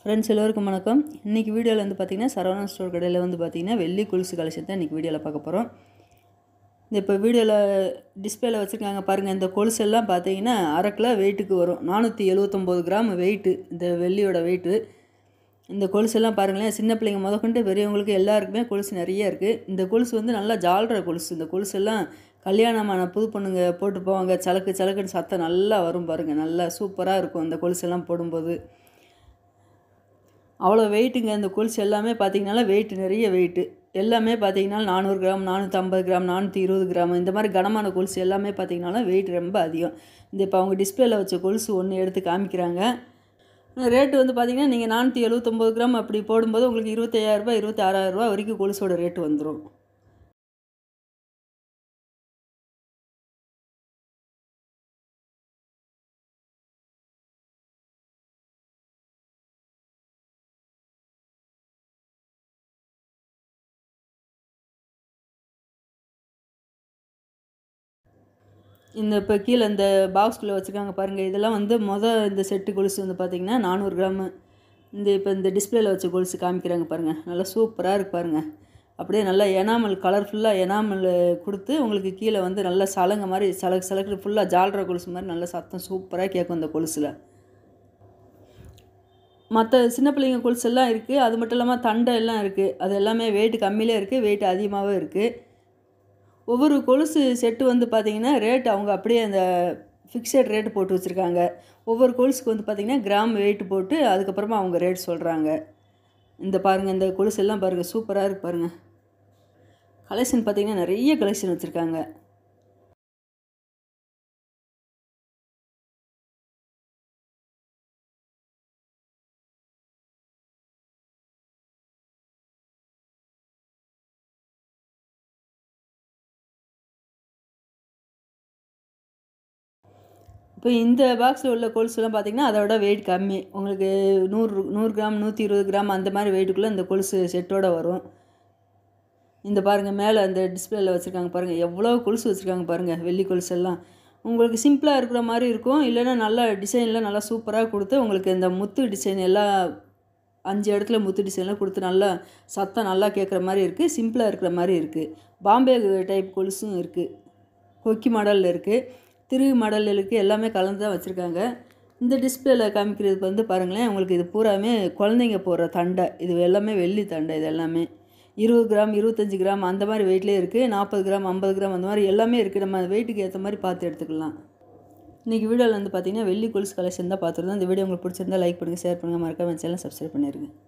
friends எல்லோருக்கும் வணக்கம் இன்றைக்கி வீடியோவில் வந்து பார்த்திங்கன்னா சரவணா ஸ்டோர் கடையில் வந்து பார்த்திங்கன்னா வெள்ளி கொலுசு கலெக்ஷன் தான் இன்றைக்கி வீடியோவில் பார்க்க போகிறோம் இந்த இப்போ வீடியோவில் டிஸ்பிளேல வச்சுருக்காங்க பாருங்கள் இந்த கொலுசு எல்லாம் பார்த்தீங்கன்னா அரை கிலோ வெயிட்டுக்கு வரும் நானூற்றி எழுவத்தொம்போது கிராம் வெயிட்டு இந்த வெள்ளியோட வெயிட்டு இந்த கொலுசெல்லாம் பாருங்களேன் சின்ன பிள்ளைங்க முதற்கொண்டு பெரியவங்களுக்கு எல்லாருக்குமே கொலுசு நிறைய இருக்குது இந்த கொலுசு வந்து நல்லா ஜால்ற கொலுசு இந்த கொலுசெல்லாம் கல்யாணமான புது பொண்ணுங்க போட்டு போவாங்க சலக்கு சலக்குன்னு சத்தம் நல்லா வரும் பாருங்கள் நல்லா சூப்பராக இருக்கும் இந்த கொலுசெல்லாம் போடும்போது அவ்வளோ வெயிட்டுங்க இந்த கொலுசு எல்லாமே பார்த்தீங்கனால வெயிட் நிறைய வெயிட்டு எல்லாமே பார்த்தீங்கன்னா நானூறு கிராம் நானூற்றம்பது கிராம் நானூற்றி இருபது கிராம் இந்த மாதிரி கனமான கொலுசு எல்லாமே பார்த்தீங்கனால வெயிட் ரொம்ப அதிகம் இந்த இப்போ அவங்க டிஸ்பிளேல வச்ச கொலுசு ஒன்று எடுத்து காமிக்கிறாங்க ரேட்டு வந்து பார்த்தீங்கன்னா நீங்கள் நானூற்றி எழுபத்தொம்போது கிராம் அப்படி போடும்போது உங்களுக்கு இருபத்தையாயிரரூபா இருபத்தி ஆறாயிரரூபா வரைக்கும் கொலுசோட ரேட்டு வந்துடும் இந்த இப்போ கீழே இந்த பாக்ஸ்குள்ளே வச்சுருக்காங்க பாருங்கள் இதெல்லாம் வந்து மொதல் இந்த செட்டு கொலுசு வந்து பார்த்திங்கன்னா நானூறு கிராமு இந்த இப்போ இந்த டிஸ்பிளேல வச்ச கொலுசு காமிக்கிறாங்க பாருங்கள் நல்லா சூப்பராக இருக்கு பாருங்கள் அப்படியே நல்லா எனாமல் கலர்ஃபுல்லாக எனாமல் கொடுத்து உங்களுக்கு கீழே வந்து நல்லா சலங்க மாதிரி சலக்கு சலக்கு ஃபுல்லாக ஜால்ற கொலுசு மாதிரி நல்லா சத்தம் சூப்பராக கேட்கும் இந்த கொலுசில் மற்ற சின்ன பிள்ளைங்க கொலுசு எல்லாம் இருக்குது அது மட்டும் இல்லாமல் தண்டை எல்லாம் இருக்குது அது எல்லாமே வெயிட் கம்மியிலே இருக்குது வெயிட் அதிகமாகவும் இருக்குது ஒவ்வொரு கொலுசு செட்டு வந்து பார்த்திங்கன்னா ரேட் அவங்க அப்படியே அந்த ஃபிக்ஸட் ரேட்டு போட்டு வச்சுருக்காங்க ஒவ்வொரு கொலுசுக்கு வந்து பார்த்திங்கன்னா கிராம் வெயிட் போட்டு அதுக்கப்புறமா அவங்க ரேட் சொல்கிறாங்க இந்த பாருங்கள் இந்த கொலுசு எல்லாம் பாருங்கள் சூப்பராக இருக்குது பாருங்கள் கலெக்ஷன் பார்த்திங்கன்னா நிறைய கலெக்ஷன் வச்சுருக்காங்க இப்போ இந்த பாக்ஸில் உள்ள கொலுசுலாம் பார்த்திங்கன்னா அதோட வெயிட் கம்மி உங்களுக்கு நூறு நூறு கிராம் நூற்றி இருபது கிராம் அந்த மாதிரி வெயிட்டுக்குள்ளே இந்த கொலுசு செட்டோட வரும் இந்த பாருங்கள் மேலே அந்த டிஸ்பிளேல வச்சுருக்காங்க பாருங்கள் எவ்வளோ கொலுசு வச்சுருக்காங்க பாருங்கள் வெள்ளி கொலுசு எல்லாம் உங்களுக்கு சிம்பிளாக இருக்கிற மாதிரி இருக்கும் இல்லைன்னா நல்லா டிசைனில் நல்லா சூப்பராக கொடுத்து உங்களுக்கு இந்த முத்து டிசைன் எல்லாம் அஞ்சு இடத்துல முத்து டிசைன்லாம் கொடுத்து நல்லா சத்தம் நல்லா கேட்குற மாதிரி இருக்குது சிம்பிளாக இருக்கிற மாதிரி இருக்குது பாம்பே டைப் கொலுசும் இருக்குது கொக்கி மாடலில் இருக்குது திரு மாடலில் இருக்குது எல்லாமே கலந்து தான் வச்சுருக்காங்க இந்த டிஸ்பிளேல காமிக்கிறதுக்கு வந்து பாருங்களேன் உங்களுக்கு இது பூராமே குழந்தைங்க போடுற தண்டை இது எல்லாமே வெள்ளி தண்டை இது எல்லாமே இருபது கிராம் இருபத்தஞ்சி கிராம் அந்த மாதிரி வெயிட்லேயே இருக்குது நாற்பது கிராம் ஐம்பது கிராம் அந்த மாதிரி எல்லாமே இருக்குது நம்ம வெயிட்டுக்கு ஏற்ற மாதிரி பார்த்து எடுத்துக்கலாம் இன்றைக்கி வீடியோவில் வந்து பார்த்திங்கன்னா வெள்ளி கொலுசு கலெக்ஷன் தான் பார்த்துருந்தோம் இந்த வீடியோ உங்களுக்கு பிடிச்சிருந்தா லைக் பண்ணுங்கள் ஷேர் பண்ணுங்கள் மறக்காம சேனல் சப்ஸ்கிரைப் பண்ணிடுங்க